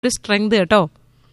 ഒരു സ്ട്രെങ്ത് കേട്ടോ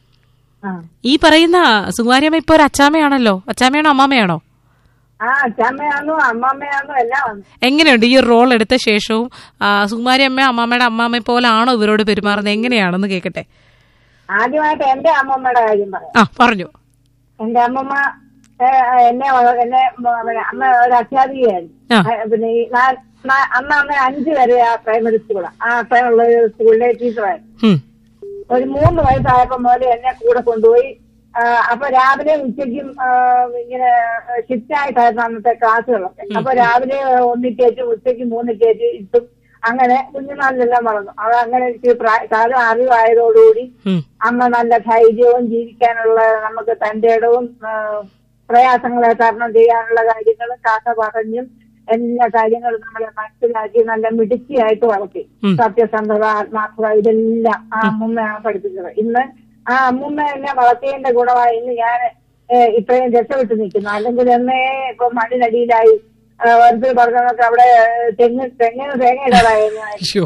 ആ ഈ പറയുന്ന സുകുമാരിയമ്മ ഇപ്പൊ ഒരു അച്ചാമ്മയാണല്ലോ അച്ചാമ്മയാണോ അമ്മാമ്മയാണോ ആ അച്ഛമ്മയാണോ അമ്മമ്മയാണോ എല്ലാം വന്നു എങ്ങനെയുണ്ട് ഈ ഒരു റോൾ എടുത്ത ശേഷവും ആ, സുകുമാരി അമ്മ അമ്മാമ്മയുടെ അമ്മാമ്മയെ പോലാണോ ഇവരോട് പെരുമാറുന്നത് എങ്ങനെയാണെന്ന് കേൾക്കട്ടെ ആദ്യമായിട്ട് എന്റെ അമ്മമ്മയുടെ കാര്യം പറയാം ആ പറഞ്ഞു എന്റെ അമ്മമ്മ ഏ, എന്നെ വള- എന്നെ മ- പിന്നെ അമ്മ ഒരു അധ്യാപികയായിരുന്നു ആ. ആ, പിന്നെ ഈ നാ- നാ- അന്ന് അന്ന് അഞ്ച് വരെ ആ പ്രൈമറി സ്കൂളാണ് ആ അത്രയുള്ള ഒരു സ്കൂളിലെ ടീച്ചറായിരുന്നു ഉം. ഒരു മൂന്ന് വയസ്സായപ്പോ മുതൽ എന്നെ കൂടെ കൊണ്ടുപോയി ആ, അപ്പൊ രാവിലെ ഉച്ചയ്ക്കും ആ, ഇങ്ങനെ ഷിഫ്റ്റ് ആയിട്ടായിരുന്നു അന്നത്തെ ക്ലാസ്സുകളൊക്കെ അപ്പൊ രാവിലെ ഒന്നിക്കേറ്റ് ഉച്ചയ്ക്ക് മൂന്നിക്കേറ്റ് ഇട്ടും അങ്ങനെ കുഞ്ഞുനാളിലെല്ലാം വളർന്നു അത് അങ്ങനെ എനിക്ക് പ്രായ- കാലം അറിവായതോടുകൂടി ഉം. അമ്മ നല്ല ധൈര്യവും ജീവിക്കാനുള്ള നമുക്ക് തന്റെ ഇടവും ആ, പ്രയാസങ്ങളെ തരണം ചെയ്യാനുള്ള കാര്യങ്ങളും കാക്ക പറഞ്ഞും എല്ലാ കാര്യങ്ങളും നമ്മളെ മനസ്സിലാക്കി നല്ല മിടുക്കിയായിട്ട് വളർത്തി ഉം. സത്യസന്ധത ആത്മാർത്ഥത ഇതെല്ലാം ആ അമ്മുമ്മയാണ് പഠിപ്പിച്ചത് ഇന്ന് ആ അമ്മുമ്മ എന്നെ വളർത്തിയതിന്റെ ഗുണമായി ഇന്ന് ഞാൻ ഇത്രയും രക്ഷപ്പെട്ട് നിൽക്കുന്നു അല്ലെങ്കിൽ എന്നേ ഇപ്പൊ മണ്ണിനടിയിലായി ഓരോരുത്തർ പറഞ്ഞതൊക്കെ അവിടെ തെങ്ങ് തെങ്ങിന് തേങ്ങ ഇടാതായിരുന്നു അയ്യോ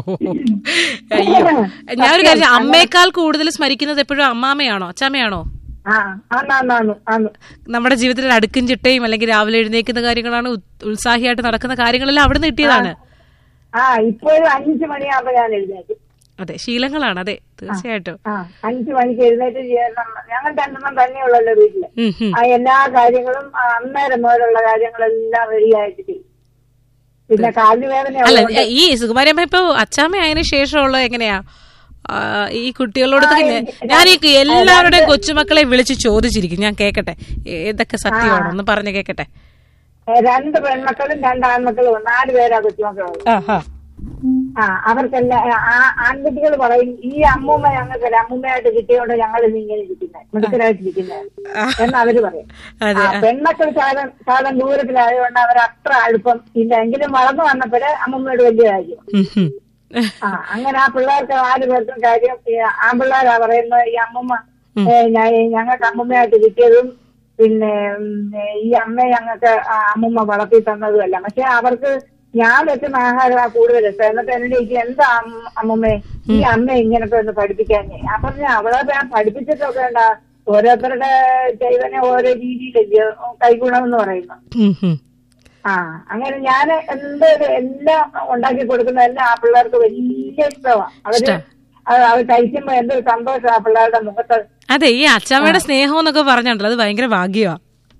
അയ്യോ ഞാനൊരു കാര്യം അമ്മയേക്കാൾ കൂടുതൽ സ്മരിക്കുന്നത് എപ്പോഴും അമ്മാമ്മയാണോ അച്ചാമ്മയാണോ ആ ആന്നാന്നു ആന്നു നമ്മുടെ ജീവിതത്തിൽ അടുക്കും ചിട്ടയും അല്ലെങ്കിൽ രാവിലെ എഴുന്നേക്കുന്ന കാര്യങ്ങളാണ് ഉത്- ഉത്സാഹിയായിട്ട് നടക്കുന്ന കാര്യങ്ങളെല്ലാം അവിടെ നിന്ന് കിട്ടിയതാണ് ആ ഇപ്പോഴും അഞ്ചു മണിയാകുമ്പോ ഞാൻ എഴുന്നേക്കും അതെ ശീലങ്ങളാണ് അതെ തീർച്ചയായിട്ടും ആ അഞ്ചു മണിക്ക് എഴുന്നേറ്റ് ചെയ്യണം ഞങ്ങൾ രണ്ടെണ്ണം തന്നെയുള്ളല്ലോ വീട്ടില് ഉം, ഉം. ആ എല്ലാ കാര്യങ്ങളും ആ അന്നേരം മുതലുള്ള കാര്യങ്ങളെല്ലാം റെഡിയായിട്ട് ചെയ്യും പിന്നെ കാലിന് വേദന അല്ല ഈ സുകുമാരമ്മ ഇപ്പൊ അച്ചാമ്മ ആയതിനു ശേഷമുള്ള എങ്ങനെയാ ആ, ഈ കുട്ടികളോട് തന്നെ ഞാൻ ഈ എല്ലാവരുടെയും കൊച്ചുമക്കളെ വിളിച്ച് ചോദിച്ചിരിക്കും ഞാൻ കേക്കട്ടെ ഏതൊക്കെ സത്യമാണോ ഒന്ന് പറഞ്ഞു കേക്കട്ടെ രണ്ട് പെൺമക്കളും രണ്ട് ആൺമക്കളും നാല് പേരാ കൊച്ചുമക്കളുള്ളത് ആഹാ. ആ അവർക്കെല്ലാം ആ ആൺകുട്ടികൾ പറയും ഈ അമ്മൂമ്മ ഞങ്ങൾക്ക് അമ്മൂമ്മയായിട്ട് കിട്ടിയോണ്ട് ഞങ്ങൾ ഇന്ന് ഇങ്ങനെ ഇരിക്കുന്നത് മിടുക്കരായിട്ട് ഇരിക്കുന്നത് എന്ന് അവര് പറയും അതെ ആ, പെൺമക്കൾ സാധനം സാധനം ദൂരത്തിലായതുകൊണ്ട് അവർ അത്ര അടുപ്പം ഇല്ല എങ്കിലും വളർന്നു വന്നപ്പോഴേ അമ്മൂമ്മയുടെ വലിയ കാര്യം ഉം, ഉം. ആ അങ്ങനെ ആ പിള്ളേർക്ക് നാല് പേർക്കും കാര്യം ഈ ആൺപിള്ളേരാ പറയുന്നത് ഈ അമ്മൂമ്മ ഏ, ഞ- ഞങ്ങൾക്ക് അമ്മൂമ്മയായിട്ട് കിട്ടിയതും പിന്നെ ഉം, ഈ അമ്മ ഞങ്ങൾക്ക് ആ അമ്മൂമ്മ വളർത്തി തന്നതുമല്ല പക്ഷെ അവർക്ക് ഞാൻ വെക്കുന്ന ആഹാരമാണ് കൂടുതൽ ഇഷ്ടം എന്നിട്ട് എന്നോട് ചോദിക്കും എന്താ അമ്മ- അമ്മൂമ്മേ ഈ അമ്മ ഇങ്ങനത്തെ ഒന്ന് പഠിപ്പിക്കാഞ്ഞേ അപ്പൊ ഞാൻ അവളെ ഞാൻ പഠിപ്പിച്ചിട്ടൊക്കെ ഉണ്ടാ ഓരോരുത്തരുടെ ചെയ്തനെ ഓരോ രീതിയിലല്ലേ കൈഗുണം എന്ന് പറയുന്നത് ഉം, ഉം. ആ അങ്ങനെ ഞാൻ എന്ത് എല്ലാം ഉണ്ടാക്കി കൊടുക്കുന്ന എല്ലാം ആ പിള്ളേർക്ക് വലിയ ഇഷ്ടമാണ് അവര് ഇഷ്ടാ. അത് അവർ കഴിക്കുമ്പോ എന്തൊരു സന്തോഷം ആ പിള്ളേരുടെ മുഖത്ത് അതെ ഈ അച്ചാമ്മയുടെ സ്നേഹം എന്നൊക്കെ പറഞ്ഞിട്ടുണ്ടല്ലോ അത് ഭയങ്കര ഭാഗ്യമാ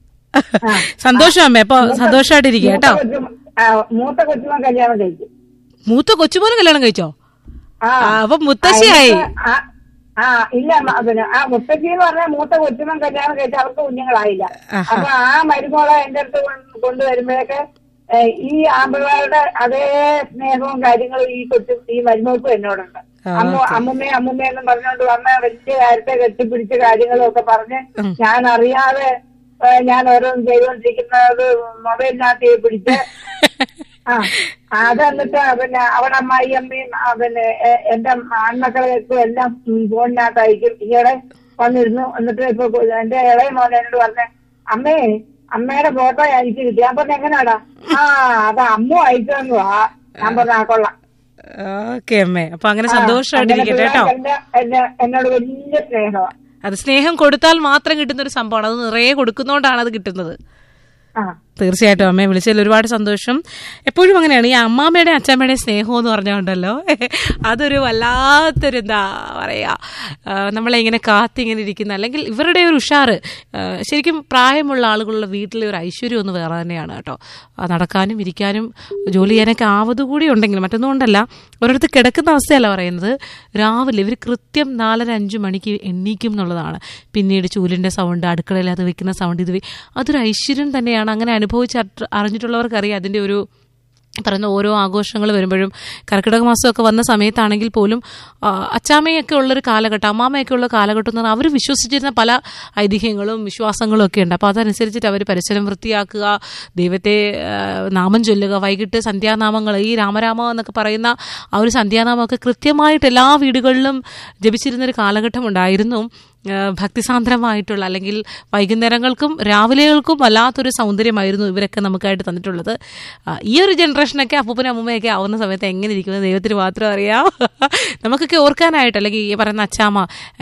സന്തോഷം അമ്മ അപ്പൊ സന്തോഷമായിട്ടിരിക്കുക കേട്ടോ മൂത്ത കൊച്ചുമ- ആ, മൂത്ത കൊച്ചുമ കല്യാണം കഴിക്കും മൂത്ത കൊച്ചുമോനും കല്യാണം കഴിച്ചോ ആ ആ, അപ്പൊ മുത്തശ്ശിയായി ആ, ആ ഇല്ല മ- പിന്നെ ആ മുത്തശ്ശി എന്ന് പറഞ്ഞാൽ മൂത്ത കൊച്ചുമൻ കല്യാണം കഴിച്ച അവർക്ക് കുഞ്ഞുങ്ങളായില്ല ആഹാ. അപ്പൊ ആ മരുമോളെ എന്റെ അടുത്ത് കൊണ്ട് കൊണ്ടുവരുമ്പോഴൊക്കെ ഏ, ഈ ആമ്പിള്ളേരുടെ അതേ സ്നേഹവും കാര്യങ്ങളും ഈ കൊച്ചു ഈ മരുമോൾക്കും എന്നോടുണ്ട് ആ, അമ്മ അമ്മുമ്മേ അമ്മുമ്മേ എന്നും പറഞ്ഞുകൊണ്ട് വന്ന വലിയ കാര്യത്തെ കെട്ടിപ്പിടിച്ച കാര്യങ്ങളും ഒക്കെ പറഞ്ഞ് ഞാൻ അറിയാതെ ഏ, ഞാൻ ഓരോന്നും ചെയ്തുകൊണ്ടിരിക്കുന്നത് മൊബൈലിനകത്ത് പിടിച്ച് ആ അത് എന്നിട്ട് പിന്നെ അവിടെ അമ്മായി അമ്മയും ആ, പിന്നെ എ- എന്റെ ആൺമക്കളെയൊക്കെ എല്ലാം ഉം ഫോണിനകത്തായിരിക്കും ഈയിടെ വന്നിരുന്നു എന്നിട്ട് ഇപ്പൊ കൊ- എന്റെ ഇളയ മോനെ എന്നോട് പറഞ്ഞ അമ്മേ അമ്മയുടെ ഫോട്ടോ എനിക്ക് കിട്ടി ഞാൻ പറഞ്ഞ എങ്ങനെയാടാ ആ അത് അമ്മ അയച്ചു ആ ഞാൻ പറഞ്ഞ ആ കൊള്ളാം ഓക്കെ അമ്മേ അപ്പൊ അങ്ങനെ ആ, സന്തോഷമായിട്ടിരിക്കട്ടെ അങ്ങനെ കേട്ടോ പിള്ളേർക്ക് എന്നെ- എന്നെ- എന്നോട് വലിയ സ്നേഹമാണ് അത് സ്നേഹം കൊടുത്താൽ മാത്രം കിട്ടുന്ന ഒരു സംഭവമാണ് അത് നിറയെ കൊടുക്കുന്നോണ്ടാണ് അത് കിട്ടുന്നത് ആ തീർച്ചയായിട്ടും അമ്മയെ വിളിച്ചതിൽ ഒരുപാട് സന്തോഷം എപ്പോഴും അങ്ങനെയാണ് ഈ അമ്മാമ്മയുടെ അച്ഛമ്മയുടെ സ്നേഹം എന്ന് പറഞ്ഞുകൊണ്ടല്ലോ അതൊരു വല്ലാത്തൊരു എന്താ പറയാ ആ, നമ്മളെ ഇങ്ങനെ കാത്തിങ്ങനെ ഇരിക്കുന്ന അല്ലെങ്കിൽ ഇവരുടെ ഒരു ഉഷാറ് ആ, ശരിക്കും പ്രായമുള്ള ആളുകളുടെ വീട്ടിലെ ഒരു ഐശ്വര്യം ഒന്ന് വേറെ തന്നെയാണ് കേട്ടോ ആ, നടക്കാനും ഇരിക്കാനും ജോലി ചെയ്യാനൊക്കെ ആവത് കൂടി ഉണ്ടെങ്കിൽ മറ്റൊന്നുകൊണ്ടല്ല ഒരിടത്ത് കിടക്കുന്ന അവസ്ഥയല്ല പറയുന്നത് രാവിലെ ഇവർ കൃത്യം നാലര അഞ്ച് മണിക്ക് എണ്ണീക്കും എന്നുള്ളതാണ് പിന്നീട് ചൂലിൻ്റെ സൗണ്ട് അടുക്കളയിൽ അത് വെക്കുന്ന സൗണ്ട് ഇത് വെ- അതൊരു ഐശ്വര്യം തന്നെയാണ് അങ്ങനെ അനുഭവിച്ച് അത്ര- അറിഞ്ഞിട്ടുള്ളവർക്കറിയാം അതിൻ്റെ ഒരു പറയുന്ന ഓരോ ആഘോഷങ്ങൾ വരുമ്പോഴും കർക്കിടക മാസമൊക്കെ വന്ന സമയത്താണെങ്കിൽ പോലും ആ, അച്ചാമ്മയൊക്കെ ഉള്ളൊരു കാലഘട്ടം അമ്മാമ്മയൊക്കെ ഉള്ള കാലഘട്ടം എന്ന് പറഞ്ഞാൽ അവർ വിശ്വസിച്ചിരുന്ന പല ഐതിഹ്യങ്ങളും വിശ്വാസങ്ങളും ഒക്കെ ഉണ്ട് അപ്പോൾ അതനുസരിച്ചിട്ട് അവർ പരിസരം വൃത്തിയാക്കുക ദൈവത്തെ ആ, നാമം ചൊല്ലുക വൈകിട്ട് സന്ധ്യാനാമങ്ങൾ ഈ രാമരാമ എന്നൊക്കെ പറയുന്ന ആ ഒരു സന്ധ്യാനാമമൊക്കെ കൃത്യമായിട്ട് എല്ലാ വീടുകളിലും ജപിച്ചിരുന്നൊരു കാലഘട്ടം ഉണ്ടായിരുന്നു ആ, ഭക്തിസാന്ദ്രമായിട്ടുള്ള അല്ലെങ്കിൽ വൈകുന്നേരങ്ങൾക്കും രാവിലെകൾക്കും വല്ലാത്തൊരു സൗന്ദര്യമായിരുന്നു ഇവരൊക്കെ നമുക്കായിട്ട് തന്നിട്ടുള്ളത് ആ, ഈ ഒരു ജനറേഷനൊക്കെ അപ്പൂപ്പനും അമ്മൂമ്മയൊക്കെ ആവുന്ന സമയത്ത് എങ്ങനെ ഇരിക്കുന്നത് ദൈവത്തിന് മാത്രം അറിയാം നമുക്കൊക്കെ ഓർക്കാനായിട്ട് അല്ലെങ്കിൽ ഈ പറയുന്ന അച്ചാമ്മ